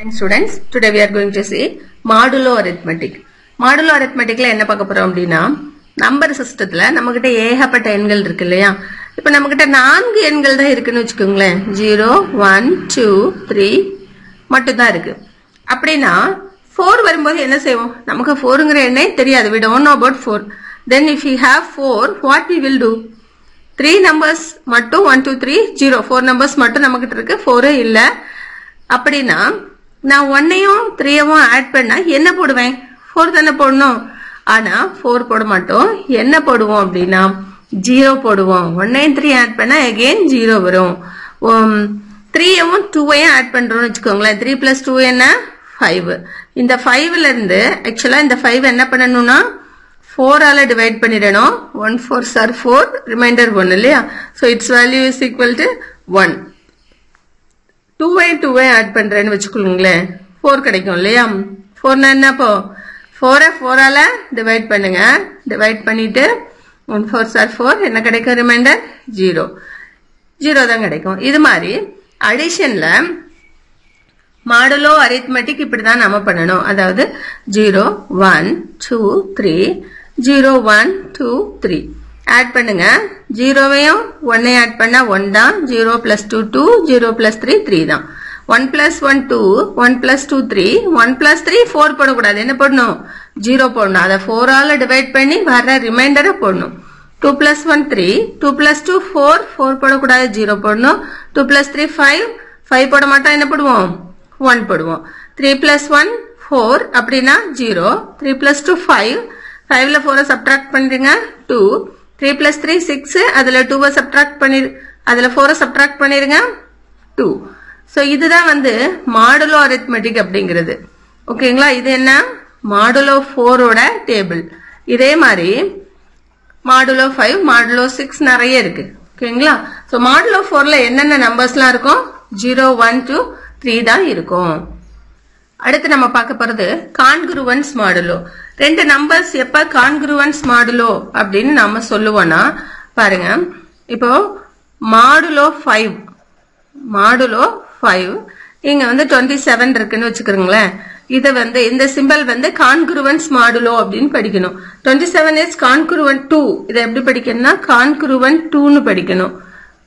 Students today we are going to see modulo arithmetic modulo arithmeticல என்ன பார்க்க போறோம் அப்படின்னா நம்பர் சிஸ்டத்துல நம்ம கிட்ட ஏகப்பட்ட எண்கள் இருக்கு இல்லையா இப்ப நம்ம கிட்ட நான்கு எண்கள் தான் இருக்குன்னு வச்சுக்கோங்களேன் ஜீரோ ஒன் டூ த்ரீ மட்டும் தான் இருக்கு அப்படின்னா ஃபோர் வரும்போது என்ன செய்வோம் நமக்கு ஃபோருங்கிற எண்ணே தெரியாது we don't know about four then if you have four what we will do three numbers மட்டும் one two three zero four numbers மட்டும் நம்மகிட்ட இருக்கு ஃபோரு இல்ல அப்படின்னா நான் ஒன்னையும் த்ரீயவும் ஆட் பண்ணா என்ன போடுவேன் ஃபோர் தானே போடணும் ஆனா ஃபோர் போட மாட்டோம் என்ன போடுவோம் அப்படின்னா ஜீரோ போடுவோம் ஒன்னையும் த்ரீ ஆட் பண்ணா அகெயின் ஜீரோ வரும் த்ரீயவும் டூவையும் ஆட் பண்றோம்னு வச்சுக்கோங்களேன் த்ரீ பிளஸ் டூ என்ன ஃபைவ் இந்த ஃபைவ்ல இருந்து ஆக்சுவலா இந்த ஃபைவ் என்ன பண்ணணும்னா ஃபோரால டிவைட் பண்ணிடணும் one fours are four remainder one இல்லையா so its value is equal to one டூவை டூவை ஆட் பண்றேன்னு வச்சுக்கோங்களேன் ஃபோர் கிடைக்கும் இல்லையா ஃபோர்னா என்னப்போ ஃபோரை ஃபோரால டிவைட் பண்ணுங்க டிவைட் பண்ணிட்டு ஒன் ஃபோர் சார் ஃபோர் என்ன கிடைக்கும் ரிமைண்டர் ஜீரோ ஜீரோ தான் கிடைக்கும் இது மாதிரி அடிஷன்ல மாடலோ அரித்மெட்டிக் இப்படிதான் நம்ம பண்ணணும் அதாவது zero one two three zero one two three add பண்ணுங்க ஜீரோவையும் ஒன்னையும் ஆட் பண்ணா ஒன் தான் zero plus two two zero plus three three தான் one plus one two one plus two three one plus three four போடக்கூடாது என்ன போடணும் zero போடணும் அதை ஃபோரால டிவைட் பண்ணி வர ரிமைண்டரை போடணும் two plus one three two plus two four four போடக்கூடாது ஜீரோ போடணும் two plus three five five போட மாட்டோம் என்ன போடுவோம் ஒன் போடுவோம் த்ரீ பிளஸ் ஒன் ஃபோர் அப்படின்னா zero three plus two five ஃபைவ்ல ஃபோரை சப்ட்ராக்ட் பண்ணிடுங்க two three plus three six அதுல டூவை சப்ட்ராக்ட் பண்ணி அதுல ஃபோரை சப்ட்ராக்ட் பண்ணிருங்க டூ ஸோ இதுதான் வந்து மாடுலோ அரித்மெட்டிக் அப்படிங்கிறது ஓகேங்களா இது என்ன மாடுலோ ஃபோரோட டேபிள் இதே மாதிரி மாடுலோ ஃபைவ் மாடுலோ சிக்ஸ் நிறைய இருக்கு ஓகேங்களா ஸோ மாடுலோ ஃபோர்ல என்னென்ன நம்பர்ஸ்லாம் இருக்கும் ஜீரோ ஒன் டூ த்ரீ தான் இருக்கும் அடுத்து நம்ம பார்க்க போறது கான்குருவன்ஸ் மாடுலோ ரெண்டு நம்பர்ஸ் எப்ப கான்குருவன்ஸ் மாடுலோ அப்படின்னு நம்ம சொல்லுவோம்னா பாருங்க இப்போ மாடுலோ ஃபைவ் மாடுலோ ஃபைவ் இங்க வந்து டுவெண்ட்டி செவன் இருக்குன்னு வச்சுக்கிறோங்களேன் இதை வந்து இந்த சிம்பல் வந்து கான்குருவன்ஸ் மாடுலோ அப்படின்னு படிக்கணும் twenty seven is congruent two இதை எப்படி படிக்கணும்னா கான்குருவன் டூன்னு படிக்கணும்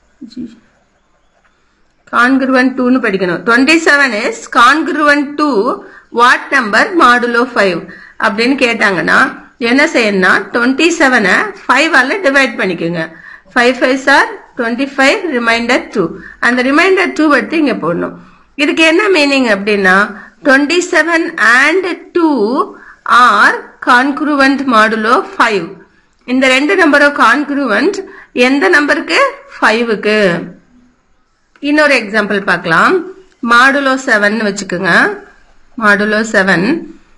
கான்குருவன் டூன்னு படிக்கணும் twenty seven is congruent two what number modulo five அப்படின்னு கேட்டாங்கன்னா என்ன செய்யணும்னா டுவெண்ட்டி செவனை ஃபைவால டிவைட் பண்ணிக்கோங்க five fives are twenty five remainder two அந்த ரிமைண்டர் டூ எடுத்து இங்க போடணும் இதுக்கு என்ன மீனிங் அப்படின்னா twenty seven and two are congruent modulo five இந்த ரெண்டு நம்பரும் கான்குருவன்ட் எந்த நம்பருக்கு ஃபைவுக்கு இன்னொரு எக்ஸாம்பிள் பார்க்கலாம் மாடுலோ செவன் வச்சுக்கோங்க மாடுலோ செவன்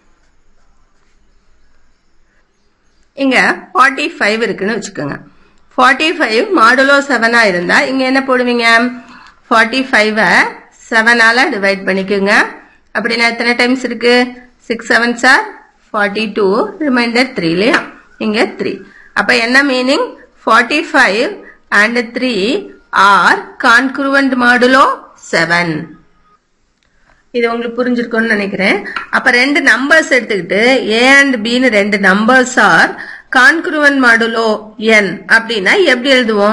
இங்க ஃபார்ட்டி ஃபைவ் இருக்குன்னு வச்சுக்கோங்க ஃபார்ட்டி ஃபைவ் மாடுலோ செவனா இருந்தா இங்க என்ன போடுவீங்க ஃபார்ட்டி ஃபைவ செவனால டிவைட் பண்ணிக்கோங்க அப்படின்னா எத்தனை டைம்ஸ் இருக்கு six sevens are forty two remainder three இல்லையா இங்க த்ரீ அப்ப என்ன meaning forty five and three are congruent modulo seven இது உங்களுக்கு புரிஞ்சிருக்கும்னு நினைக்கிறேன் அப்ப ரெண்டு நம்பர்ஸ் எடுத்துக்கிட்டு ஏ அண்ட் பின்னு ரெண்டு numbers are congruent modulo N அப்படின்னா எப்படி எழுதுவோம்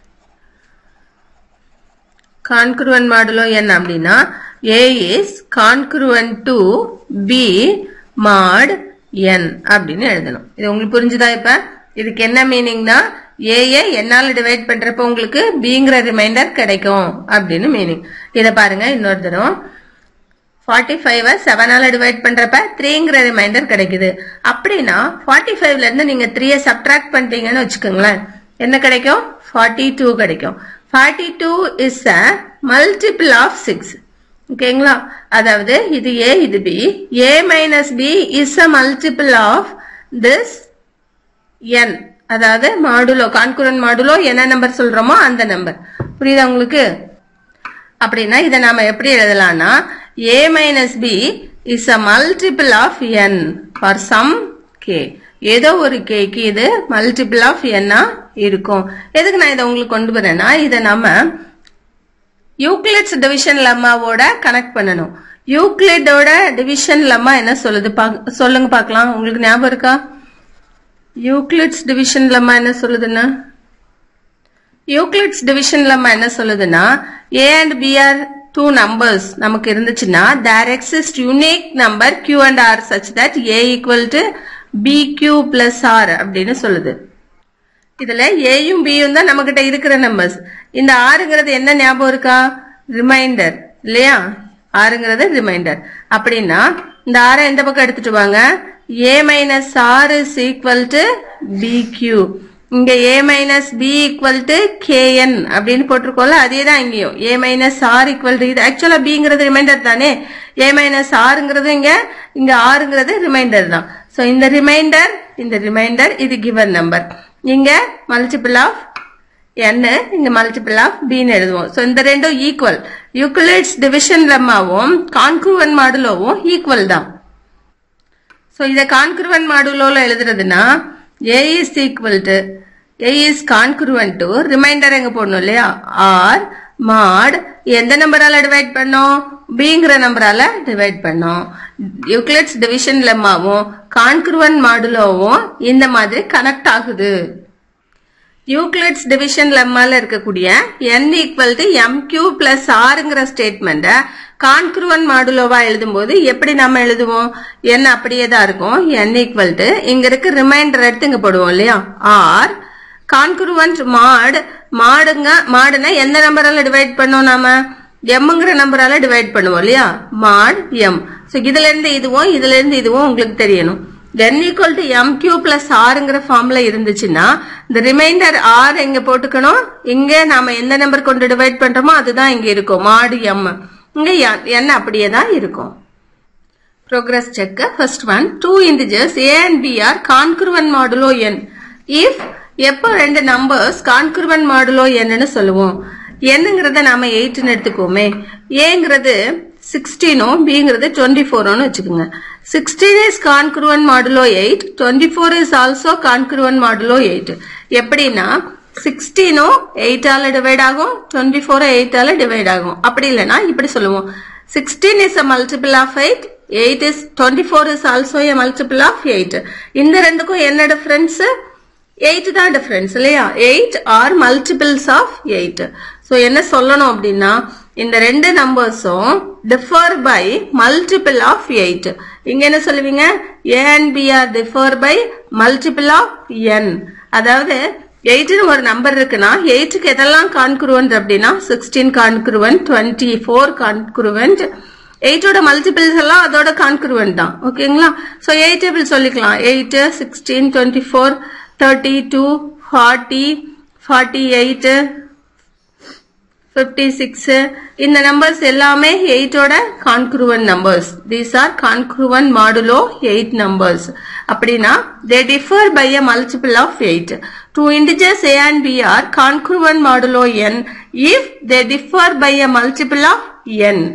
கான்குருவன் மாடுலோ என் அப்படின்னா A is congruent to B mod N அப்படின்னு எழுதணும் இது உங்களுக்கு புரிஞ்சுதா இப்ப இதுக்கு என்ன மீனிங்னா ஏஏ என்னால டிவைட் பண்றப்ப உங்களுக்கு பிங்கிற ரிமைண்டர் கிடைக்கும் அப்படின்னு மீனிங் இதை பாருங்க இன்னொரு தரம் ஃபார்ட்டி ஃபைவ் செவனால டிவைட் பண்றப்ப த்ரீங்கிற ரிமைண்டர் கிடைக்குது அப்படின்னா ஃபார்ட்டி ஃபைவ்ல இருந்து நீங்க த்ரீயை சப்ட்ராக்ட் பண்ணிட்டீங்கன்னு வச்சுக்கோங்களேன் என்ன கிடைக்கும் ஃபார்ட்டி டூ கிடைக்கும் forty two is a multiple of six ஓகேங்களா அதாவது இது ஏ இது B A minus B is a multiple of this N அதாவது மாடுலோ கான்குரன் மாடுலோ என்ன நம்பர் சொல்றோமோ அந்த நம்பர் புரியுதா உங்களுக்கு அப்படின்னா இதை நாம எப்படி எழுதலாம்னா A minus B is a multiple of N for some K ஏதோ ஒரு கேக்கு இது மல்டிபிள் ஆஃப் என்னா இருக்கும் எதுக்கு நான் இதை உங்களுக்கு கொண்டு வரேன்னா இதை நம்ம யூக்ளிட்ஸ் டிவிஷன் லெம்மாவோட கனெக்ட் பண்ணணும் யூக்ளிடோட டிவிஷன் லெம்மா என்ன சொல்லுது பாக்க- சொல்லுங்க பார்க்கலாம் உங்களுக்கு ஞாபகம் இருக்கா யூக்ளிட்ஸ் டிவிஷன் லெம்மா என்ன சொல்லுதுன்னா யூக்ளிட்ஸ் டிவிஷன் லெம்மா என்ன சொல்லுதுன்னா A and B are two numbers நமக்கு இருந்துச்சுன்னா there exist unique number Q and R such that A equal to B Q plus R அப்படின்னு சொல்லுது இதுல ஏயும் பியும் தான் நம்ம கிட்ட இருக்கிற நம்பர்ஸ் இந்த ஆறுங்கிறது என்ன ஞாபகம் இருக்கா ரிமைண்டர் இல்லையா ஆறுங்கிறது ரிமைண்டர் அப்படின்னா இந்த ஆறை எந்த பக்கம் எடுத்துட்டு வாங்க A minus R is equal to B Q இங்க A minus B equal to K N அப்படின்னு போட்டிருக்கோம்ல அதே தான் இங்கேயும் A minus R equal to இது ஆக்சுவலா பிங்கிறது ரிமைண்டர் தானே ஏ மைனஸ் ஆறுங்கிறது இங்க இங்க ஆறுங்கிறது ரிமைண்டர் தான் சோ இந்த ரிமைண்டர் இந்த ரிமைண்டர் இது கிவன் நம்பர் இங்க மல்டிபிள் ஆஃப் n இங்க மல்டிபிள் ஆஃப் பின்னு எழுதுவோம் சோ இந்த ரெண்டும் ஈக்குவல் யூக்ளிட்ஸ் டிவிஷன் லெம்மாவும் கான்குவன் மாடுலோவும் ஈக்குவல் தான் சோ இத கான்குருவன் மாடுலோல எழுதுறதுன்னா A is equal to A is congruent to remainder எங்க போடணும் இல்லையா ஆர் மாட் எந்த நம்பரால டிவைட் பண்ணோம் பிங்கிற நம்பரால டிவைட் பண்ணோம் யூக்ளிட்ஸ் டிவிஷன் லெம்மாவும் கான்குருவன் மாடுலோவும் இந்த மாதிரி கனெக்ட் ஆகுது யூக்ளிட்ஸ் டிவிஷன் லெம்மால இருக்கக்கூடிய n equal to M Q plus ஆறுங்கிற ஸ்டேட்மெண்ட கான்குருவன் மாடுலோவா எழுதும்போது எப்படி நம்ம எழுதுவோம் n அப்படியே தான் இருக்கும் n ஈக்குவல் டு இங்க இருக்க ரிமைண்டர் எடுத்து இங்க போடுவோம் இல்லையா ஆர் கான்குருவன்ட் மாட் மாடுங்க மாடுனா எந்த நம்பரால டிவைட் பண்ணோம் நாம எம்ங்கிற நம்பரால டிவைட் பண்ணுவோம் இல்லையா மாட் எம் சோ இதுல இருந்து இதுவும் இதுல இருந்து இதுவும் உங்களுக்கு தெரியணும் n equal to M Q plus ஆறுங்கிற ஃபார்ம்ல இருந்துச்சுன்னா இந்த ரிமைண்டர் ஆர் எங்க போட்டுக்கணும் இங்க நாம எந்த நம்பர் கொண்டு டிவைட் பண்றோமோ அதுதான் இங்க இருக்கும் மாடு எம் இங்க n அப்படியே தான் இருக்கும் progress check first one two integers a and b are concurrent modulo n if எப்போ ரெண்டு நம்பர்ஸ் கான்குருவன் மாடுலோ என்னன்னு சொல்லுவோம் என்னங்கிறத நாம எயிட்னு எடுத்துக்கோமே ஏங்கிறது சிக்ஸ்டீனும் பிங்கிறது டுவெண்ட்டி ஃபோர்னு வச்சுக்கோங்க sixteen is congruent modulo eight twenty four is also congruent modulo eight எப்படின்னா சிக்ஸ்டீனும் எயிட்டால டிவைட் ஆகும் டுவெண்ட்டி ஃபோரும் எயிட்டால டிவைட் ஆகும் அப்படி இல்லைன்னா இப்படி சொல்லுவோம் sixteen is a multiple of eight eight is twenty four is also a multiple of eight இந்த ரெண்டுக்கும் என்ன டிஃபரன்ஸ் எயிட் தான் டிஃபரன்ஸ் இல்லையா eight are multiples of eight so என்ன சொல்லணும் அப்படின்னா இந்த ரெண்டு நம்பர்ஸும் differ by multiple of eight இங்க என்ன சொல்லுவீங்க A and B are differ by multiple of N அதாவது எயிட்னு ஒரு நம்பர் இருக்குன்னா எயிட்டுக்கு எதெல்லாம் கான்குருவன்ட் அப்படின்னா sixteen congruent twenty four congruent எயிட்டோட மல்டிபிள்ஸ் எல்லாம் அதோட கான்குருவன்ட் தான் ஓகேங்களா ஸோ எயிட் டேபிள் சொல்லிக்கலாம் eight sixteen twenty four thirty two forty forty eight fifty six இந்த நம்பர்ஸ் எல்லாமே எயிட்டோட congruent numbers these are congruent modulo eight numbers அப்படின்னா they differ by a multiple of eight two integers A and B are congruent modulo N if they differ by a multiple of N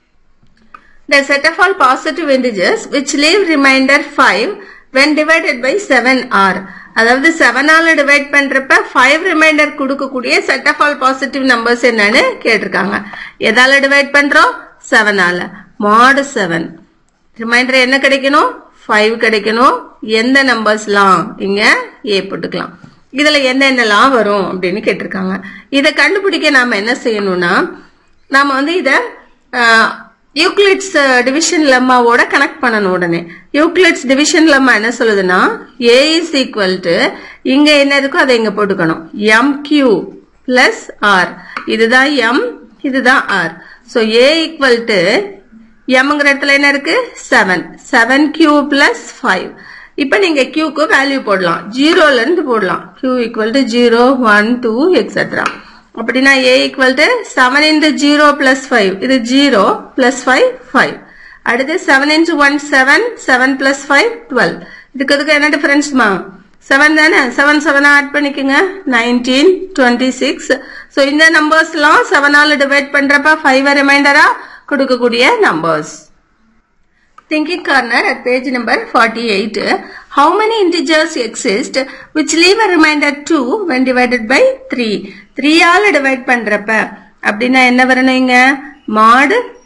The set of all positive integers which leave remainder 5 when divided by 7 are அதாவது 7 ஆல divide பண்றப்ப 5 remainder கொடுக்கக்கூடிய set of all positive numbers என்னன்னு கேட்டிருக்காங்க எதால divide பண்றோம் 7 ஆல மாடு 7 ரிமைண்டர் என்ன கிடைக்கணும் 5 கிடைக்கணும் எந்த நம்பர்ஸ்லாம் இங்க ஏ போட்டுக்கலாம் இதுல என்னென்னலாம் வரும் அப்படின்னு கேட்டிருக்காங்க இதை கண்டுபிடிக்க நாம என்ன செய்யணும்னா நாம வந்து இத யூக்ளிட்ஸ் டிவிஷன் லெம்மாவோட கனெக்ட் பண்ணணும் உடனே யூக்ளிட்ஸ் டிவிஷன் லெம்மா என்ன சொல்லுதுன்னா ஏ இஸ் ஈக்குவல் டு இங்க என்ன இருக்கோ அதை இங்க போட்டுக்கணும் எம் கியூ பிளஸ் ஆர் இதுதான் எம் இதுதான் R so A equal to எம்ங்கிற இடத்துல என்ன இருக்கு seven seven Q plus five இப்ப நீங்க கியூக்கு வேல்யூ போடலாம் ஜீரோல இருந்து போடலாம் Q equal to zero one two etcetera அப்படின்னா A equal to seven into zero plus five இது ஜீரோ பிளஸ் ஃபைவ் ஃபைவ் அடுத்து seven into one seven seven plus five twelve இதுக்கு அதுக்கு என்ன டிஃபரன்ஸ்மா செவன் தானே செவன் செவனா ஆட் பண்ணிக்கோங்க நைன்டீன் டுவெண்ட்டி சிக்ஸ் ஸோ இந்த நம்பர்ஸ்லாம் செவனால டிவைட் பண்றப்ப ஃபைவ் ரிமைண்டரா கொடுக்கக்கூடிய numbers Thinking corner at page number 48. How many integers exist which leave a remainder 2 when divided by 3? 3 ஆல divide பண்றப்ப அப்படின்னா என்ன வரணும் இங்க mod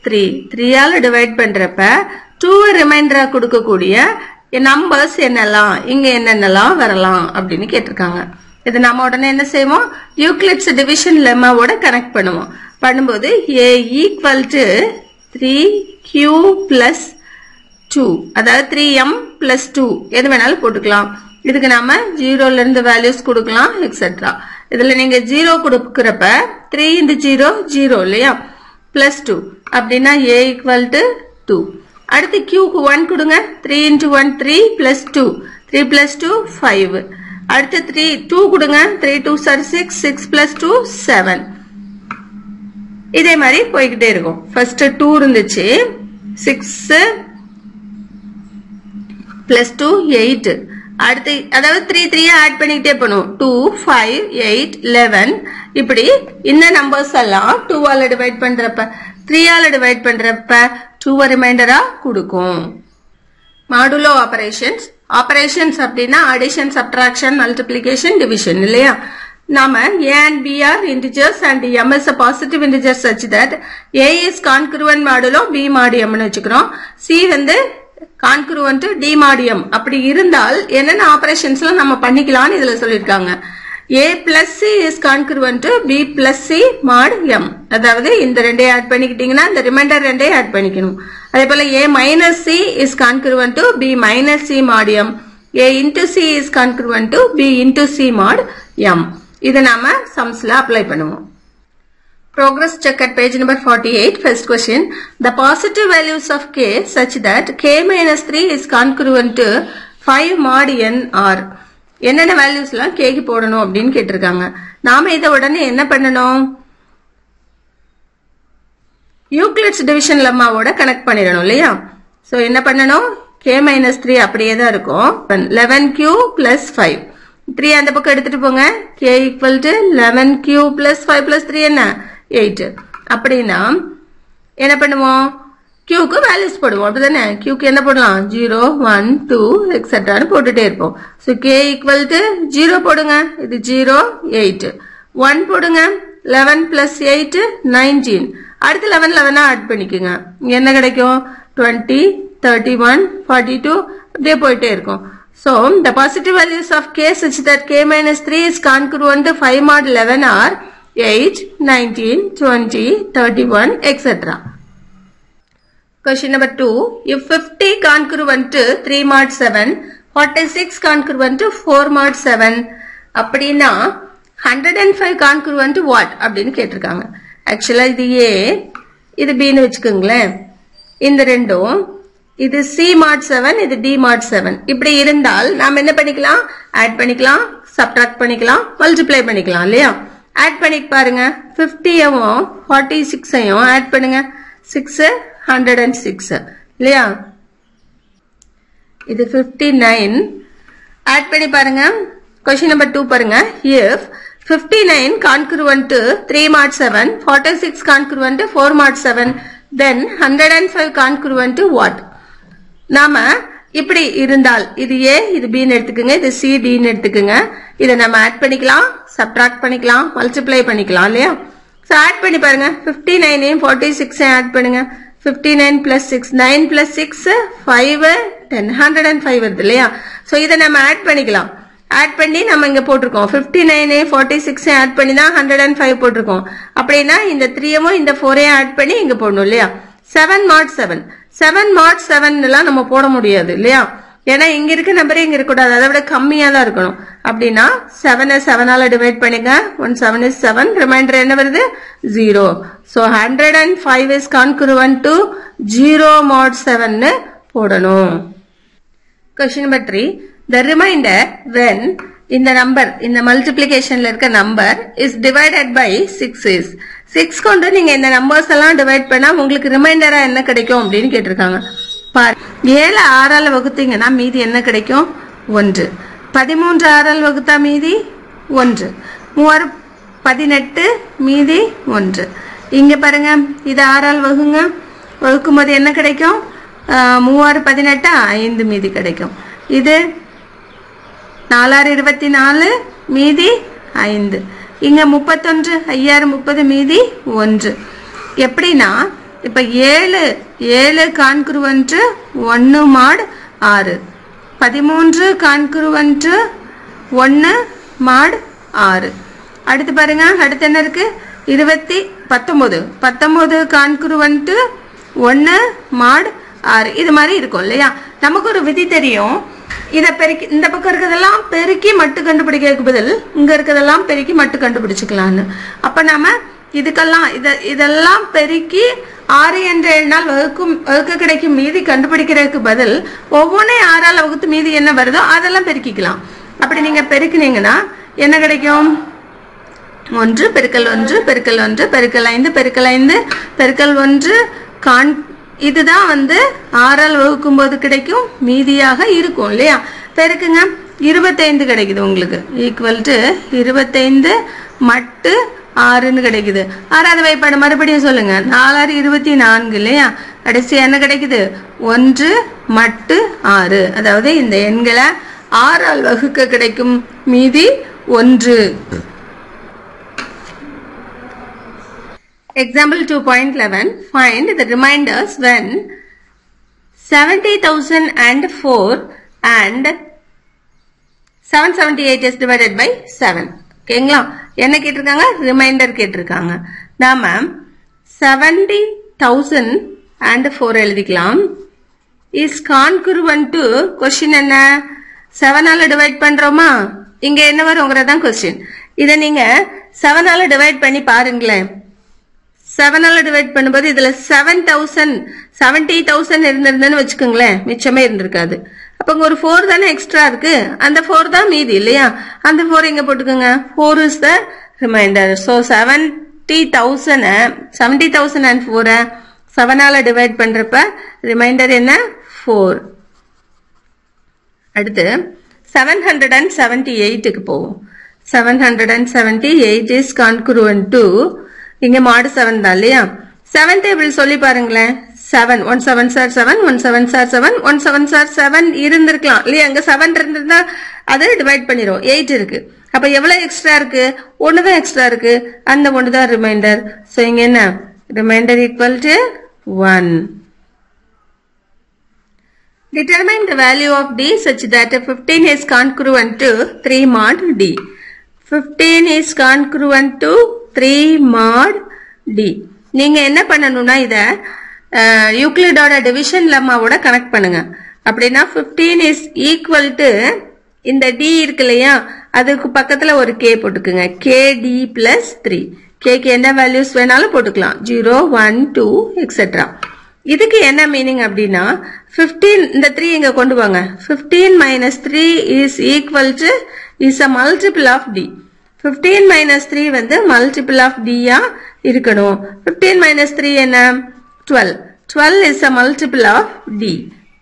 த்ரீ த்ரீயால டிவைட் பண்றப்ப டூ ரிமைண்டரா கொடுக்கக்கூடிய நம்பர்ஸ் என்னெல்லாம் இங்க என்னென்னலாம் வரலாம் அப்படின்னு கேட்டிருக்காங்க இது நம்ம உடனே என்ன செய்வோம் யூக்ளிப்ஸ் டிவிஷன் லெம்மாவோட கனெக்ட் பண்ணுவோம் பண்ணும்போது A equal to three Q plus two அதாவது த்ரீ எம் பிளஸ் டூ எது வேணாலும் போட்டுக்கலாம் இதுக்கு நாம ஜீரோல இருந்து வேல்யூஸ் கொடுக்கலாம் எக்ஸெட்ரா இதுல நீங்க ஜீரோ கொடுக்கறப்ப த்ரீ இன்டு ஜீரோ ஜீரோ இல்லையா பிளஸ் டூ அப்படின்னா ஏ ஈக்குவல் டு டூ அடுத்து கியூக்கு ஒன் கொடுங்க three into one three plus two three plus two five அடுத்து த்ரீ டூ கொடுங்க three two are six six plus two seven இதே மாதிரி போய்கிட்டே இருக்கும் ஃபர்ஸ்ட் டூ இருந்துச்சு சிக்ஸ் பிளஸ் டூ எயிட் அடுத்து அதாவது த்ரீ த்ரீயா ஆட் பண்ணிக்கிட்டே பண்ணுவோம் டூ ஃபைவ் எயிட் லெவன் இப்படி இந்த நம்பர்ஸ் எல்லாம் டூவால டிவைட் பண்றப்ப த்ரீயால டிவைட் பண்றப்ப டூவை ரிமைண்டரா கொடுக்கும் மாடுலோ ஆபரேஷன்ஸ் ஆபரேஷன்ஸ் அப்படின்னா அடிஷன் சப்ட்ராக்ஷன் மல்டிப்ளிகேஷன் டிவிஷன் இல்லையா நாம a and b are integers and m is a positive integer such that a is concurrent modulo b mod m னு வச்சுக்கிறோம் c வந்து கான்குருவன்ட் டி மாடியம் அப்படி இருந்தால் என்னென்ன ஆபரேஷன்ஸ்லாம் நம்ம பண்ணிக்கலாம்னு இதுல சொல்லியிருக்காங்க A plus C is congruent B plus C mod M அதாவது இந்த ரெண்டையும் ஆட் பண்ணிக்கிட்டீங்கன்னா இந்த ரிமைண்டர் ரெண்டையும் ஆட் பண்ணிக்கணும் அதே போல A minus C is congruent B minus C mod M A into C is congruent B into C mod M இதை நாம சம்ஸ்ல அப்ளை பண்ணுவோம் Progress check at page number 48. First question. The positive values of k such that k minus 3 is congruent to 5 mod n r. என்னென்ன வேல்யூஸ்லாம் கேக்கு போடணும் அப்படின்னு கேட்டிருக்காங்க நாம இதை உடனே என்ன பண்ணணும் யூக்ளிட்ஸ் டிவிஷன் லெம்மாவோட கனெக்ட் பண்ணிடணும் இல்லையா சோ என்ன பண்ணணும் கே மைனஸ் த்ரீ அப்படியே தான் இருக்கும் eleven Q plus five three அந்த பக்கம் எடுத்துட்டு போங்க K equal to eleven Q plus five plus three என்ன எயிட் அப்படின்னா என்ன பண்ணுவோம் கியூக்கு வேல்யூஸ் போடுவோம் அப்படிதானே கியூக்கு என்ன போடலாம் ஜீரோ ஒன் டூ எக்ஸெட்ரான்னு போட்டுட்டே இருப்போம் so K equal to zero போடுங்க இது ஜீரோ எயிட் ஒன் போடுங்க லெவன் பிளஸ் எயிட் நைன்டீன் அடுத்து லெவன் லெவனா ஆட் பண்ணிக்கோங்க என்ன கிடைக்கும் twenty thirty one forty two அப்படியே போயிட்டே இருக்கும் So, the positive values of k such that k minus 3 is congruent to 5 mod 11 are 8, 19, 20, 31, etc. Question number 2. If 50 congruent to 3 mod 7, 46 congruent to 4 mod 7, அப்படின்னா 105 congruent to what அப்படின்னு கேட்டிருக்காங்க ஆக்சுவலா இது A இது பின்னு வச்சுக்கோங்களேன் இந்த ரெண்டும் இது சி மாட் செவன் இது டி மாட் செவன் இப்படி இருந்தால் நாம் என்ன பண்ணிக்கலாம் ஆட் பண்ணிக்கலாம் சப்ட்ராக்ட் பண்ணிக்கலாம் மல்டிப்ளை பண்ணிக்கலாம் இல்லையா ஆட் பண்ணி பாருங்க பிப்டியவும் ஃபார்ட்டி சிக்ஸையும் ஆட் பண்ணுங்க சிக்ஸ் ஹண்ட்ரட் அண்ட் சிக்ஸ் இல்லையா இது பிப்டி நைன் ஆட் பண்ணி பாருங்க கொஸ்டின் நம்பர் டூ பாருங்க if fifty nine congruent to three mod seven forty six congruent to four mod seven then hundred and five congruent to what நாம இப்படி இருந்தால் இது A இது பின்னு எடுத்துக்கோங்க இது சி டின்னு எடுத்துக்கோங்க இதை நம்ம ஆட் பண்ணிக்கலாம் சப்ட்ராக்ட் பண்ணிக்கலாம் மல்டிப்ளை பண்ணிக்கலாம் இல்லையா ஸோ ஆட் பண்ணி பாருங்க ஃபிஃப்டி நைனையும் ஃபார்ட்டி சிக்ஸையும் ஆட் பண்ணுங்க fifty nine plus six nine plus six five ten hundred and five வருது இல்லையா ஸோ இதை நம்ம ஆட் பண்ணிக்கலாம் ஆட் பண்ணி நம்ம இங்க போட்டிருக்கோம் fifty nine forty six add பண்ணி தான் ஹண்ட்ரட் அண்ட் ஃபைவ் போட்டிருக்கோம் அப்படின்னா இந்த த்ரீயவும் இந்த ஃபோரையும் ஆட் பண்ணி இங்க போடணும் இல்லையா seven mod seven seven mod seven எல்லாம் நம்ம போட முடியாது இல்லையா ஏன்னா இங்க இருக்க நம்பரே இங்க இருக்கக்கூடாது அதை விட கம்மியா தான் இருக்கணும் அப்படின்னா செவனை செவனால டிவைட் பண்ணுங்க one seven is seven remainder என்ன வருது zero so hundred and five is congruent to zero mod seven போடணும் question number three the remainder when இந்த நம்பர் இந்த மல்டிபிளிகேஷன்ல இருக்க number is divided by six is six கொண்டு நீங்க இந்த நம்பர்ஸ் எல்லாம் டிவைட் பண்ணா உங்களுக்கு ரிமைண்டரா என்ன கிடைக்கும் அப்படின்னு கேட்டிருக்காங்க பாரு ஏழு ஆறால் வகுத்தீங்கன்னா மீதி என்ன கிடைக்கும் ஒன்று பதிமூன்று ஆறால் வகுத்தா மீதி ஒன்று மூவாறு பதினெட்டு மீதி ஒன்று இங்க பாருங்க இது ஆறால் வகுங்க வகுக்கும் போது என்ன கிடைக்கும் ஆஹ், மூவாறு பதினெட்டு ஐந்து மீதி கிடைக்கும் இது நாலாறு இருபத்தி நாலு மீதி ஐந்து இங்க முப்பத்தொன்று ஐயாயிரம் முப்பது மீதி ஒன்று எப்படின்னா இப்ப ஏழு ஏழு கான்குருவன்ட்டு ஒன்னு மாட் ஆறு பதிமூன்று கான்குருவன்ட்டு ஒன்னு மாட் ஆறு அடுத்து பாருங்க அடுத்து என்ன இருக்கு இருபத்தி பத்தொன்பது பத்தொன்பது கான்குருவன்ட்டு ஒன்னு மாட் ஆறு இது மாதிரி இருக்கும் இல்லையா நமக்கு ஒரு விதி தெரியும் இத பெருக்கி இந்த பக்கம் இருக்கிறதெல்லாம் பெருக்கி மட்டு கண்டுபிடிக்கிறதுக்கு பதில் இங்க இருக்கிறதெல்லாம் பெருக்கி மட்டு கண்டுபிடிச்சுக்கலாம்னு அப்ப நாம இதுக்கெல்லாம் இத இதெல்லாம் பெருக்கி ஆறு என்ற எண்ணால் வகுக்கும் வகுக்க கிடைக்கும் மீதி கண்டுபிடிக்கிறதுக்கு பதில் ஒவ்வொன்றையும் ஆறால் வகுத்து மீதி என்ன வருதோ அதெல்லாம் பெருக்கிக்கலாம் அப்படி நீங்க பெருக்கினீங்கன்னா என்ன கிடைக்கும் ஒன்று பெருக்கல் ஒன்று பெருக்கல் ஒன்று பெருக்கல் ஐந்து பெருக்கல் ஐந்து பெருக்கல் ஒன்று கான் இதுதான் வந்து ஆறால் வகுக்கும் போது கிடைக்கும் மீதியாக இருக்கும் இல்லையா பெருக்குங்க இருபத்தைந்து கிடைக்குது உங்களுக்கு ஈக்குவல் டு இருபத்தைந்து மட்டு ஆறுன்னு கிடைக்குது ஆறாவது வாய்ப்பாடு மறுபடியும் சொல்லுங்க நாலாறு இருபத்தி நான்கு இல்லையா கடைசி என்ன கிடைக்குது ஒன்று மட்டு ஆறு அதாவது இந்த எண்களை ஆறால் வகுக்க கிடைக்கும் மீதி ஒன்று Example 2.11 Find the reminders when 70,004 and 778 is divided by 7. ஓகேங்களா என்ன கேட்டிருக்காங்க ரிமைண்டர் கேட்டிருக்காங்க நாம செவன்டி தௌசண்ட் அண்ட் ஃபோர் எழுதிக்கலாம் இஸ் கான்குருவன் டு கொஸ்டின் என்ன செவனால டிவைட் பண்றோமா இங்க என்ன வருங்கிறது தான் கொஸ்டின் இதை நீங்க செவனால டிவைட் பண்ணி பாருங்களேன் செவனால டிவைட் பண்ணும்போது இதுல செவன் தௌசண்ட் செவன்டி தௌசண்ட் இருந்திருந்தேன்னு வச்சுக்கோங்களேன் மிச்சமே இருந்திருக்காது அப்ப இங்க ஒரு ஃபோர் தானே எக்ஸ்ட்ரா இருக்கு அந்த ஃபோர் தான் மீதி இல்லையா அந்த ஃபோர் இங்க போட்டுக்கோங்க four is the remainder so seventy thousand seventy thousand and ஃபோரை செவனால டிவைட் பண்றப்ப ரிமைண்டர் என்ன ஃபோர் அடுத்து செவன் ஹண்ட்ரட் அண்ட் செவன்டி எயிட்டுக்கு போவோம் seven hundred and seventy eight is congruent to இங்க மாடு செவன் தான் இல்லையா செவன் டேபிள் சொல்லி பாருங்களேன் seven one seven are seven one seven are seven one seven are seven இருந்திருக்கலாம் இல்லையா அங்க செவன் இருந்திருந்தா அதை டிவைட் பண்ணிரும் எயிட் இருக்கு அப்ப எவ்வளவு எக்ஸ்ட்ரா இருக்கு ஒண்ணுதான் எக்ஸ்ட்ரா இருக்கு அந்த ஒண்ணுதான் ரிமைண்டர் சோ இங்க என்ன remainder equal to one Determine the value of D such that 15 is congruent to 3 mod D. 15 is congruent to 3 mod D. நீங்க என்ன பண்ணணும்னா இத யூக்ளிடோட டிவிஷன் லெம்மாவோட கனெக்ட் பண்ணுங்க அப்படின்னா 15 இஸ் ஈக்குவல் டு இந்த டி இருக்கு இல்லையா அதுக்கு பக்கத்துல ஒரு கே போட்டுக்குங்க கே டி பிளஸ் த்ரீ கேக்கு என்ன வேல்யூஸ் வேணாலும் போட்டுக்கலாம் ஜீரோ ஒன் டூ எக்ஸெட்ரா இதுக்கு என்ன மீனிங் அப்படின்னா 15 இந்த த்ரீ இங்க கொண்டு வாங்க 15 minus three is equal to is a multiple of D 15 minus three வந்து மல்டிபிள் ஆஃப் டியா இருக்கணும் 15 மைனஸ் த்ரீ என்ன 12 12 is a multiple of D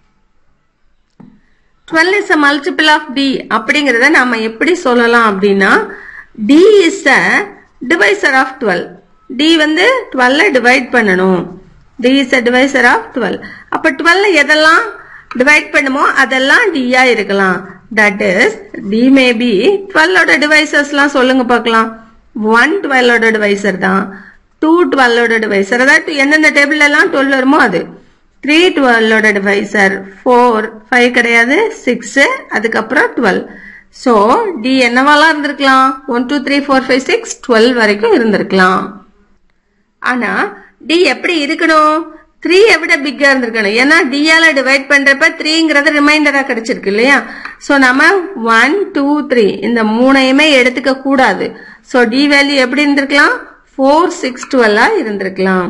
12 is a multiple of D அப்படிங்கறத நாம எப்படி சொல்லலாம் அப்படின்னா D is a divisor of 12 D வந்து 12 டிவைட் பண்ணணும் d is a divisor of 12 அப்ப 12 எதெல்லாம் டிவைட் பண்ணுமோ அதெல்லாம் d ஆ இருக்கலாம் that is d may be 12 ஓட டிவைசர்ஸ்லாம் சொல்லுங்க பார்க்கலாம் 1 12 ஓட டிவைசர் தான் 2 12 ஓட டிவைசர் அதாவது எந்தெந்த டேபிள்ல எல்லாம் 12 வருமோ அது 3 12 ஓட டிவைசர் 4 5 கிடையாது 6 அதுக்கப்புறம் 12 சோ d என்னவாலாம் இருந்திருக்கலாம் 1 2 3 4 5 6 12 வரைக்கும் இருந்திருக்கலாம் ஆனா டி எப்படி இருக்கணும் த்ரீ விட பிக்கா இருந்திருக்கணும் ஏன்னா டியால டிவைட் பண்றப்ப த்ரீங்கிறது ரிமைண்டரா கிடைச்சிருக்கு இல்லையா சோ நம்ம ஒன் டூ த்ரீ இந்த மூணையுமே எடுத்துக்க கூடாது சோ டி வேல்யூ எப்படி இருந்திருக்கலாம் ஃபோர் சிக்ஸ் டுவெல்லா இருந்திருக்கலாம்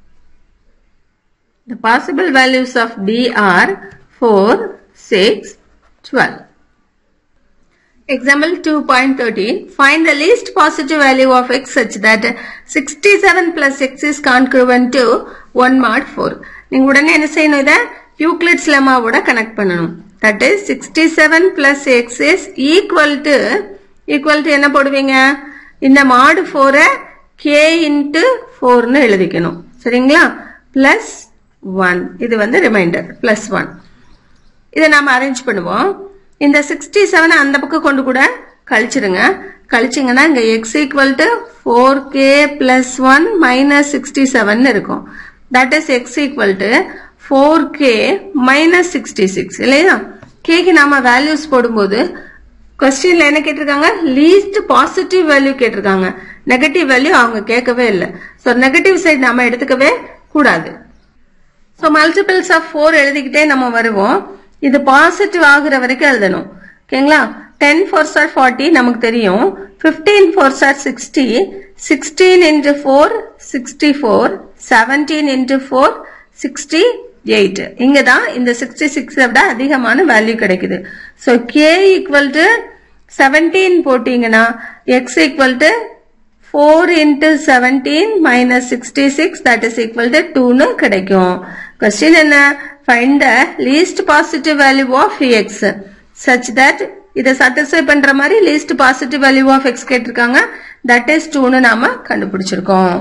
The possible values of D are 4, 6, 12. Example 2.13. Find the least positive value of x such that 67 plus x is congruent to 1 mod 4. நீங்க உடனே என்ன செய்யணும் இத யூக்ளிட்ஸ் லெமாவோட கனெக்ட் பண்ணணும் that is 67 plus x is equal to equal to என்ன போடுவீங்க இந்த மாடு 4 k into 4 னு எழுதிக்கணும் சரிங்களா பிளஸ் 1 இது வந்து ரிமைண்டர் பிளஸ் 1 இதை நாம அரேஞ்ச் பண்ணுவோம் இந்த சிக்ஸ்டி செவன் அந்த பக்கம் கொண்டு கூட கழிச்சிருங்க கழிச்சிங்கன்னா இங்க X equal to four K plus one minus sixty seven இருக்கும் that is X equal to four K minus sixty six இல்லையா கேக்கு நாம வேல்யூஸ் போடும்போது கொஸ்டின்ல என்ன கேட்டிருக்காங்க லீஸ்ட் பாசிட்டிவ் வேல்யூ கேட்டிருக்காங்க நெகட்டிவ் வேல்யூ அவங்க கேட்கவே இல்லை ஸோ நெகட்டிவ் சைடு நாம எடுத்துக்கவே கூடாது ஸோ மல்டிபிள்ஸ் ஆஃப் ஃபோர் எழுதிக்கிட்டே நம்ம வருவோம் இது பாசிட்டிவ் ஆகுற வரைக்கும் எழுதணும் ஓகேங்களா டென் ஃபோர் சார் ஃபார்ட்டி நமக்கு தெரியும் fifteen four are sixty sixteen into four sixty four seventeen into four sixty eight இங்க தான் இந்த சிக்ஸ்டி சிக்ஸ் விட அதிகமான வேல்யூ கிடைக்குது so K equal to seventeen போட்டீங்கன்னா X equal to four into seventeen minus sixty six that is equal to டூன்னு கிடைக்கும் question என்ன find the least positive value of X such that இதை satisfy பண்ற மாதிரி least positive value of X கேட்டிருக்காங்க that is டூன்னு நாம கண்டுபிடிச்சிருக்கோம்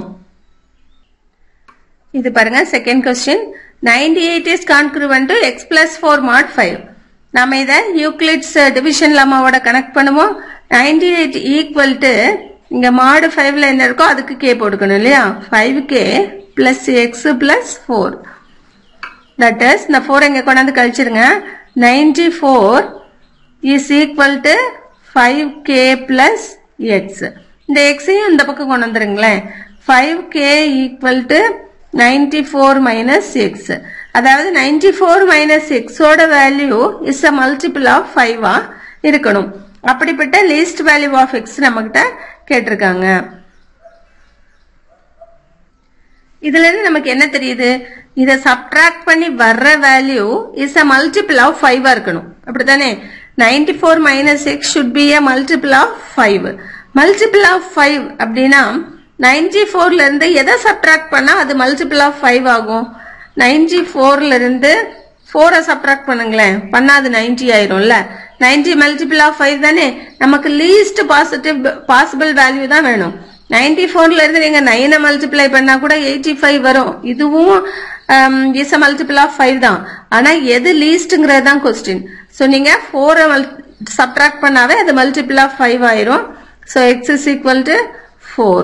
இது பாருங்க second question ninety eight is congruent to x plus four mod five நாம இதை யூக்ளிட்ஸ் டிவிஷன் லம்மாவோட கனெக்ட் பண்ணுவோம் நைன்டி எயிட் ஈக்குவல் டு இங்க மாடு ஃபைவ்ல என்ன இருக்கோ அதுக்கு கே போட்டுக்கணும் இல்லையா five k plus x plus four that is இந்த ஃபோர் இங்க கொண்டாந்து கழிச்சிருங்க ninety four is equal to five k plus x இந்த எக்ஸையும் இந்த பக்கம் கொண்டு வந்துருங்களேன் five k equal to ninety four minus x அதாவது நைன்டி ஃபோர் மைனஸ் எக்ஸோட value is a multiple of ஃபைவா இருக்கணும் அப்படிப்பட்ட லீஸ்ட் வேல்யூ ஆஃப் எக்ஸ் நம்மகிட்ட கேட்டிருக்காங்க இதுல இருந்து நமக்கு என்ன தெரியுது இத சப்ட்ராக்ட் பண்ணி வர்ற value is a multiple of ஃபைவா இருக்கணும் அப்படித்தானே ninety four minus x should be a multiple of five multiple of five அப்படின்னா நைன்டி ஃபோர்ல இருந்து எதை சப்ட்ராக்ட் பண்ணா அது மல்டிபிள் ஆஃப் ஃபைவ் ஆகும் நைன்டி ஃபோர்ல இருந்து ஃபோரை சப்ட்ராக்ட் பண்ணுங்களேன் பண்ணா அது நைன்டி ஆயிரும்ல நைன்டி மல்டிபிள் ஆஃப் ஃபைவ் தானே நமக்கு லீஸ்ட் பாசிட்டிவ் பாசிபிள் வேல்யூ தான் வேணும் நைன்டி ஃபோர்ல இருந்து நீங்க நைனை மல்டிப்ளை பண்ணா கூட எயிட்டி ஃபைவ் வரும் இதுவும் is a multiple of five தான் ஆனா எது லீஸ்ட்ங்கிறது தான் கொஸ்டின் ஸோ நீங்க ஃபோரை சப்ட்ராக்ட் பண்ணாவே அது மல்டிபிள் ஆஃப் ஃபைவ் ஆயிரும் so x is equal to four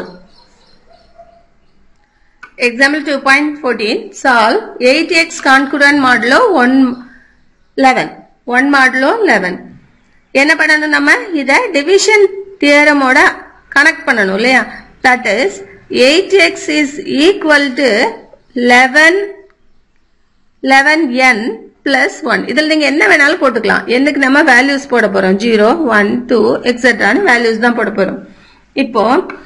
Example 2.14 solve 8x concurrent modulo 1 11 1 modulo 11 என்ன பண்ணணும் நம்ம இத டிவிஷன் தியரமோட கனெக்ட் பண்ணணும் இல்லையா that is 8x is equal to 11 11n plus 1 இதில் நீங்க என்ன வேணாலும் போட்டுக்கலாம் என்னக்கு நம்ம வேல்யூஸ் போட போறோம் 0 1 2 எக்ஸெட்ரான்னு வேல்யூஸ் தான் போட போறோம் இப்போ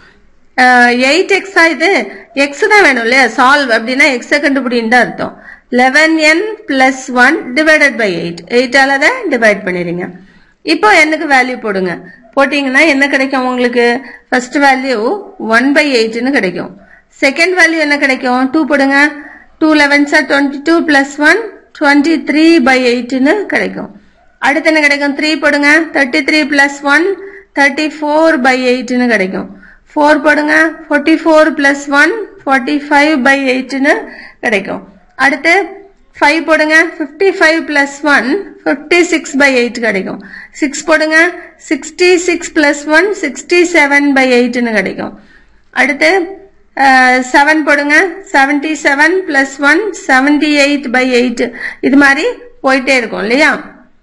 எயிட் எக்ஸா இது எக்ஸ் தான் வேணும் இல்லையா சால்வ் அப்படின்னா எக்ஸை கண்டுபிடின்னு தான் அர்த்தம் eleven n plus one divided by eight எயிட்டால அதை டிவைட் பண்ணிடுங்க இப்போ என்னக்கு வேல்யூ போடுங்க போட்டீங்கன்னா என்ன கிடைக்கும் உங்களுக்கு ஃபர்ஸ்ட் வேல்யூ ஒன் பை எயிட்னு கிடைக்கும் செகண்ட் வேல்யூ என்ன கிடைக்கும் டூ போடுங்க டூ லெவன்ஸா twenty two plus one twenty three by எயிட்னு கிடைக்கும் அடுத்து என்ன கிடைக்கும் த்ரீ போடுங்க thirty three plus one thirty four by எயிட்னு கிடைக்கும் ஃபோர் போடுங்க forty four plus one forty five by எயிட்னு கிடைக்கும் அடுத்து ஃபைவ் போடுங்க fifty five plus one fifty six by eight கிடைக்கும் சிக்ஸ் போடுங்க sixty six plus one sixty seven by எயிட்னு கிடைக்கும் அடுத்து செவன் போடுங்க seventy seven plus one seventy eight by eight இது மாதிரி போயிட்டே இருக்கும் இல்லையா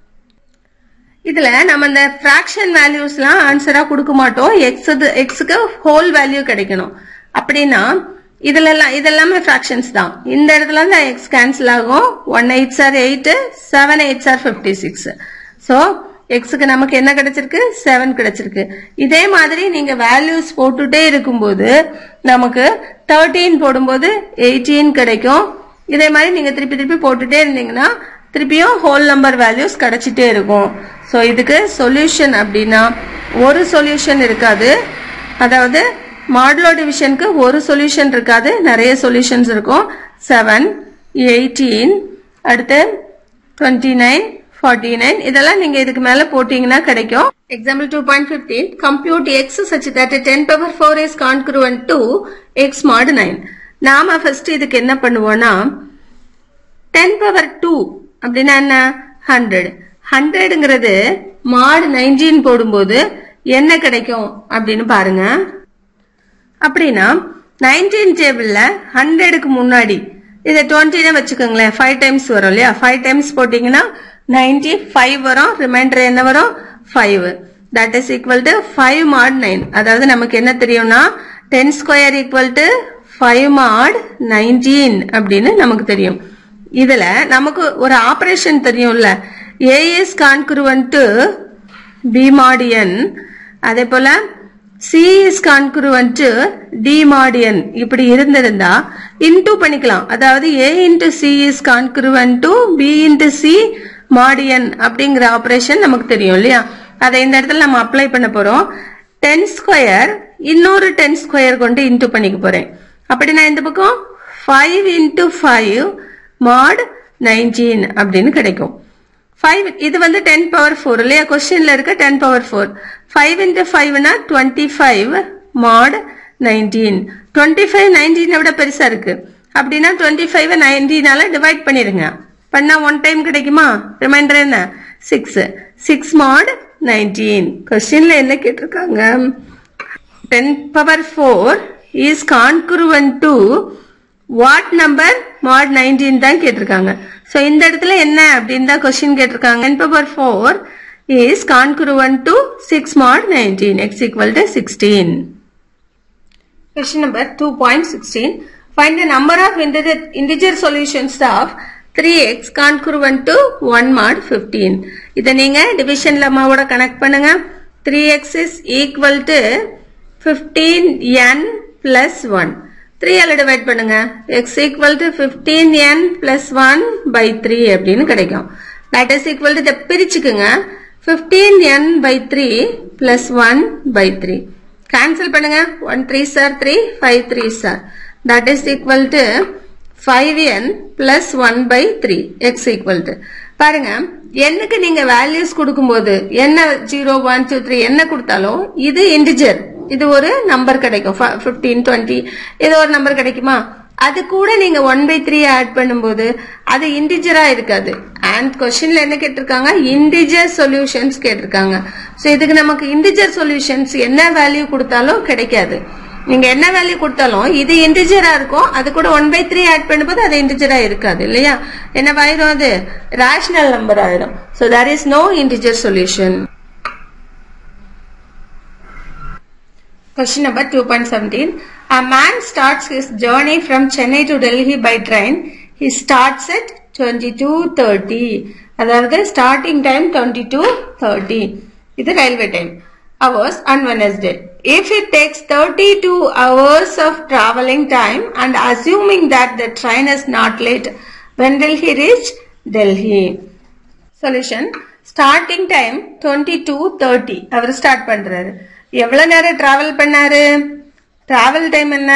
இதுல நம்ம இந்த ஃபிராக்ஷன் வேல்யூஸ்லாம் ஆன்சரா கொடுக்க மாட்டோம் எக்ஸ் எக்ஸுக்கு ஹோல் வேல்யூ கிடைக்கணும் அப்படின்னா இதுல எல்லாம் இதெல்லாமே ஃபிராக்ஷன்ஸ் தான் இந்த இடத்துல இருந்து எக்ஸ் கேன்சல் ஆகும் one eight are eight seven eight are fifty six so எக்ஸுக்கு நமக்கு என்ன கிடைச்சிருக்கு செவன் கிடைச்சிருக்கு இதே மாதிரி நீங்க வேல்யூஸ் போட்டுட்டே இருக்கும்போது நமக்கு தேர்ட்டீன் போடும்போது எயிட்டீன் கிடைக்கும் இதே மாதிரி நீங்க திருப்பி திருப்பி போட்டுட்டே இருந்தீங்கன்னா திருப்பியும் ஹோல் நம்பர் வேல்யூஸ் கிடைச்சிட்டே இருக்கும் ஸோ இதுக்கு சொல்யூஷன் அப்படின்னா ஒரு சொல்யூஷன் இருக்காது அதாவது மாடுலோ டிவிஷனுக்கு ஒரு சொல்யூஷன் இருக்காது நிறைய சொல்யூஷன்ஸ் இருக்கும் செவன் எயிட்டீன் அடுத்து டுவெண்ட்டி நைன் ஃபார்ட்டி நைன் இதெல்லாம் நீங்க இதுக்கு மேல போட்டீங்கன்னா கிடைக்கும் example two point fifteen compute x such that ten power four is congruent to x mod nine நாம ஃபர்ஸ்ட் இதுக்கு என்ன பண்ணுவோம்னா டென் பவர் டூ அப்படின்னா என்ன ஹண்ட்ரட் ஹண்ட்ரடுங்கிறது மாடு நைன்டீன் போடும்போது என்ன கிடைக்கும் அப்படின்னு பாருங்க அப்படின்னா நைன்டீன் டேபிள்ல ஹண்ட்ரடுக்கு முன்னாடி இதை டுவெண்ட்டின்னு வச்சுக்கோங்களேன் ஃபைவ் டைம்ஸ் வரும் இல்லையா ஃபைவ் டைம்ஸ் போட்டீங்கன்னா நைன்டி ஃபைவ் வரும் ரிமைண்டர் என்ன வரும் five that is equal to five mod nine அதாவது நமக்கு என்ன தெரியும்னா ten square equal to five mod nineteen அப்படின்னு நமக்கு தெரியும் இதுல நமக்கு ஒரு ஆபரேஷன் தெரியும்ல a is congruent to b mod n அதே போல c is congruent to d mod n இப்படி இருந்திருந்தா இன்டூ பண்ணிக்கலாம் அதாவது a into C is congruent to b into c mod n அப்படிங்கிற ஆபரேஷன் நமக்கு தெரியும் இல்லையா அதை இந்த இடத்துல நம்ம அப்ளை பண்ண போறோம் டென் ஸ்கொயர் இன்னொரு டென் ஸ்கொயர் கொண்டு இன்டூ பண்ணிக்க போறேன் அப்படின்னா இந்த பக்கம் five into five mod nineteen அப்படின்னு கிடைக்கும் ஃபைவ் இது வந்து டென் பவர் ஃபோர் இல்லையா கொஸ்டின்ல இருக்க ten power four five into ஃபைவ்னா twenty five mod nineteen twenty five நைன்டீனை விட பெருசா இருக்கு அப்படின்னா டுவெண்ட்டி ஃபைவ் நைன்டீனால டிவைட் பண்ணிருங்க பண்ணா ஒன் டைம் கிடைக்குமா ரிமைண்டர் என்ன சிக்ஸ் சிக்ஸ் மாட் நைன்டீன் கொஸ்டின்ல என்ன கேட்டிருக்காங்க ten power four is congruent to what number mod nineteen தான் கேட்டிருக்காங்க ஸோ இந்த இடத்துல என்ன அப்படின்னு தான் கொஸ்டின் கேட்டிருக்காங்க ten power four is congruent to six mod nineteen x equal to sixteen Question number 2.16. Find the number of integer, integer solutions of 3x congruent to 1 mod 15. இதை நீங்க டிவிஷன் லெம்மாவோட கனெக்ட் பண்ணுங்க 3x is equal to 15n plus 1. 3 ஆல divide பண்ணுங்க x equal to 15n plus 1 by 3 அப்படின்னு கிடைக்கும் that is equal to இதை பிரிச்சுக்குங்க 15n by 3 plus 1 by 3 cancel பண்ணுங்க 1 3 are 3 5 3 are that is equal to 5n plus 1 by 3 x equal to பாருங்க என்னக்கு நீங்க வேல்யூஸ் கொடுக்கும்போது என்ன ஜீரோ ஒன் டூ த்ரீ என்ன கொடுத்தாலும் இது இன்டிஜர் இது ஒரு நம்பர் கிடைக்கும் பிப்டீன் டுவெண்ட்டி ஏதோ ஒரு நம்பர் கிடைக்குமா அது கூட நீங்க ஒன் பை த்ரீ ஆட் பண்ணும்போது அது இன்டிஜரா இருக்காது அண்ட் கொஸ்டின்ல என்ன கேட்டிருக்காங்க இன்டிஜர் சொல்யூஷன்ஸ் கேட்டிருக்காங்க ஸோ இதுக்கு நமக்கு இன்டிஜர் சொல்யூஷன்ஸ் என்ன வேல்யூ கொடுத்தாலும் கிடைக்காது நீங்க என்ன வேல்யூ கொடுத்தாலும் இது இன்டிஜரா இருக்கும் அது கூட ஒன் பை த்ரீ ஆட் பண்ணும்போது அது இன்டிஜரா இருக்காது இல்லையா என்னவாயிரும் அது ரேஷனல் நம்பர் ஆயிரும் so there is no integer solution Question number 2.17. A man starts his journey from Chennai to Delhi by train. He starts at 22.30. அதாவது starting time twenty two thirty இது railway time hours on Wednesday. If it takes 32 hours of traveling time and assuming that the train is not late, when will he reach Delhi? Solution. Starting time 22.30 அவர் start பண்றாரு எவ்வளவு நேரம் travel பண்ணாரு travel time என்ன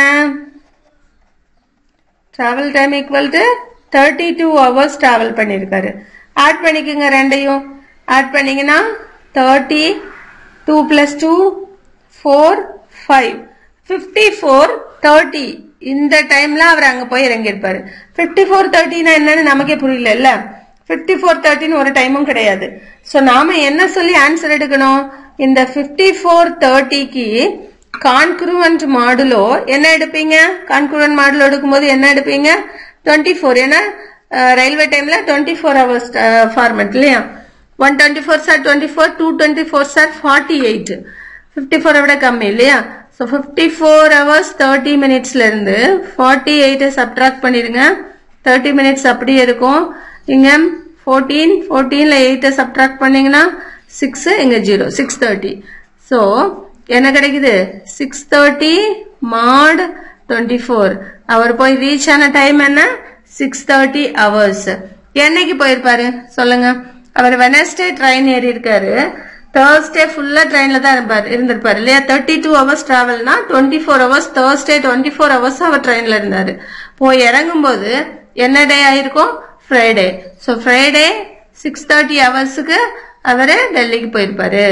travel time equal to thirty two hours travel பண்ணியிருக்காரு add பண்ணிக்கோங்க ரெண்டையும் add பண்ணீங்கன்னா thirty two plus two four five fifty four thirty இந்த டைம்ல அவர் அங்க போய் இறங்கியிருப்பாரு ஃபிஃப்டி ஃபோர் தேர்ட்டினா என்னன்னு நமக்கே புரியல இல்ல ஃபிஃப்டி ஃபோர் தேர்ட்டின்னு ஒரு டைமும் கிடையாது ஸோ நாம என்ன சொல்லி ஆன்சர் எடுக்கணும் இந்த ஃபிஃப்டி ஃபோர் தேர்ட்டிக்கு கான்குருவன்ட் மாடுலோ என்ன எடுப்பீங்க கான்குருவன்ட் மாடுலோ எடுக்கும்போது என்ன எடுப்பீங்க டுவெண்ட்டி ஃபோர் ஏன்னா ரயில்வே டைம்ல டுவெண்ட்டி ஃபோர் ஹவர்ஸ் ஃபார்மெட் இல்லையா one twenty four are twenty four two twenty four are forty eight fifty ஃபோரை விட கம்மி இல்லையா so fifty four hours thirty மினிட்ஸ்ல இருந்து ஃபார்ட்டி எயிட்டை சப்ட்ராக்ட் பண்ணிடுங்க தேர்ட்டி மினிட்ஸ் அப்படியே இருக்கும் இங்க ஃபோர்டீன் ஃபோர்டீன்ல எயிட்டை சப்ட்ராக்ட் பண்ணீங்கன்னா சிக்ஸ் இங்க ஜீரோ சிக்ஸ் தேர்ட்டி ஸோ என்ன கிடைக்குது six thirty mod twenty four அவர் போய் ரீச் ஆன டைம் என்ன சிக்ஸ் தேர்ட்டி ஹவர்ஸ் என்னைக்கு போயிருப்பாரு சொல்லுங்க அவர் வெனஸ்டே ட்ரெயின் ஏறி இருக்காரு தேர்ஸ்டே ஃபுல்லா ட்ரெயின்ல தான் இருப்பாரு இருந்திருப்பாரு இல்லையா தேர்ட்டி டூ ஹவர்ஸ் டிராவல்னா twenty four hours Thursday twenty four hours அவர் ட்ரெயின்ல இருந்தாரு போய் இறங்கும் போது என்ன டே ஆயிருக்கும் Friday so Friday six thirty ஹவர்ஸுக்கு அவரு டெல்லிக்கு போயிருப்பாரு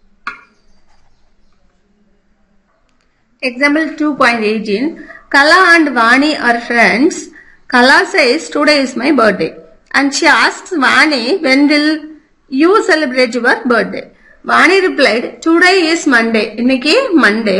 Example 2.18 Kala and Vani are friends. Kala says today is my birthday and she asks Vani when will you celebrate your birthday? Vani replied today is Monday. இன்னைக்கு Monday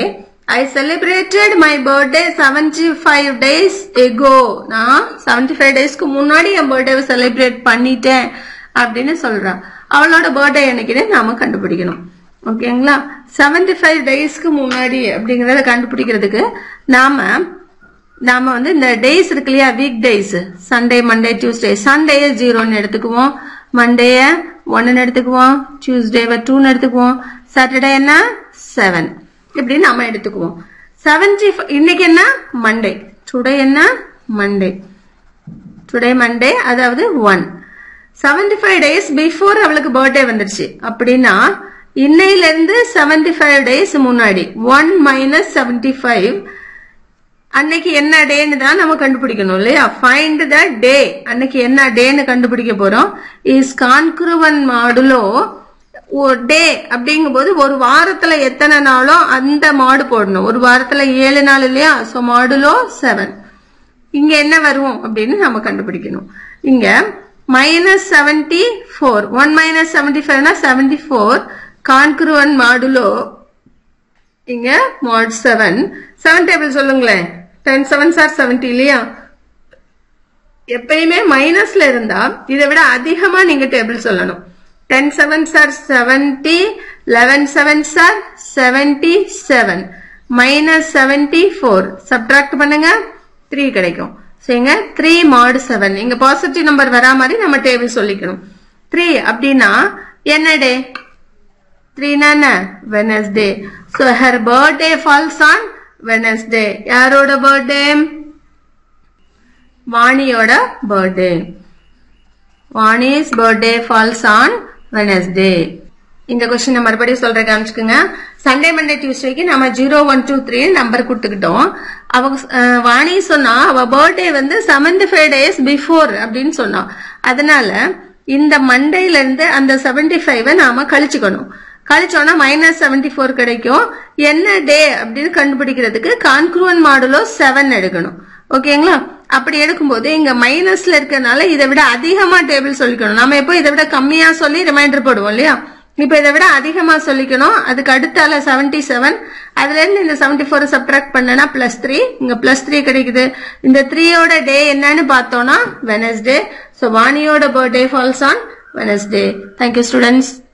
I celebrated my birthday seventy five days ago நான் seventy five டேஸ்க்கு முன்னாடி என் பர்த்டேவை celebrate பண்ணிட்டேன் அப்படின்னு சொல்றா அவளோட birthday என்னைக்குன்னு நாம கண்டுபிடிக்கணும் ஓகேங்களா செவன்டி ஃபைவ் டேஸ்க்கு முன்னாடி அப்படிங்கறத கண்டுபிடிக்கிறதுக்கு நாம நாம வந்து இந்த டேஸ் இருக்கு இல்லையா week days Sunday Monday Tuesday Sunday ஜீரோன்னு எடுத்துக்குவோம் மண்டேய ஒன்னு எடுத்துக்குவோம் டியூஸ்டேவை டூன்னு எடுத்துக்குவோம் சாட்டர்டே என்ன செவன் இப்படி நாம எடுத்துக்குவோம் செவன்டி இன்னைக்கு என்ன மண்டே டுடே என்ன மண்டே டுடே மண்டே அதாவது one seventy five days before அவளுக்கு பர்த்டே வந்துருச்சு அப்படின்னா இன்னையில இருந்து செவன்டி ஃபைவ் டேஸ் முன்னாடி ஒன் மைனஸ் செவன்டி ஃபைவ் அன்னைக்கு என்ன டேன்னு தான் நம்ம கண்டுபிடிக்கணும் இல்லையா ஃபைண்ட் த டே அன்னைக்கு என்ன டேன்னு கண்டுபிடிக்க போறோம் இஸ் கான்குருவன் மாடுலோ டே அப்படிங்கும்போது ஒரு வாரத்துல எத்தனை நாளோ அந்த மாடு போடணும் ஒரு வாரத்துல ஏழு நாள் இல்லையா சோ மாடுலோ செவன் இங்க என்ன வரும் அப்படின்னு நம்ம கண்டுபிடிக்கணும் இங்க minus seventy four one minus seventy ஃபைவ்னா செவன்டி ஃபோர் கான்குருவன் மாடுலோ இங்க மாட் செவன் செவன் டேபிள் சொல்லுங்களேன் டென் செவன் சார் செவன்டி இல்லையா எப்பயுமே மைனஸ்ல இருந்தா இதை விட அதிகமா நீங்க டேபிள் சொல்லணும் ten seven are seventy eleven seven are seventy seven minus seventy four subtract பண்ணுங்க த்ரீ கிடைக்கும் சரிங்க த்ரீ மாடு செவன் இங்க பாசிட்டிவ் நம்பர் வரா மாதிரி நம்ம டேபிள் சொல்லிக்கணும் த்ரீ அப்படின்னா என்ன டே த்ரீனா என்ன Wednesday so her birthday falls on Wednesday யாரோட பர்த்டே வாணியோட birthday Vani's birthday falls on Wednesday இந்த கொஸ்டின் மறுபடியும் சொல்றேன் காமிச்சுக்கோங்க சண்டே மண்டே டியூஸ்டேக்கு நம்ம zero one two three number கொடுத்துக்கிட்டோம் அவங்க அஹ், வாணி சொன்னா அவ பர்த்டே வந்து செவன்டி ஃபைவ் டேஸ் பிஃபோர் அப்படின்னு சொன்னா அதனால இந்த மண்டேல இருந்து அந்த செவன்டி ஃபைவ் நாம கழிச்சுக்கணும் கழிச்சோம்னா மைனஸ் செவன்டி ஃபோர் கிடைக்கும் என்ன டே அப்படின்னு கண்டுபிடிக்கிறதுக்கு கான்க்ரூவன் மாடுலோ செவன் எடுக்கணும் ஓகேங்களா அப்படி எடுக்கும்போது இங்க மைனஸ்ல இருக்கறனால இதை விட அதிகமா டேபிள் சொல்லிக்கணும் நம்ம எப்போ இதை விட கம்மியா சொல்லி ரிமைண்டர் போடுவோம் இல்லையா இப்ப இதை விட அதிகமா சொல்லிக்கணும் அதுக்கு அடுத்தால செவன்டி செவன் அதுல இருந்து இந்த செவன்டி ஃபோர் சப்ட்ராக்ட் பண்ணனா பிளஸ் த்ரீ இங்க பிளஸ் த்ரீ கிடைக்குது இந்த த்ரீயோட டே என்னன்னு பார்த்தோம்னா வெனஸ்டே ஸோ வாணியோட birthday falls on Wednesday thank you students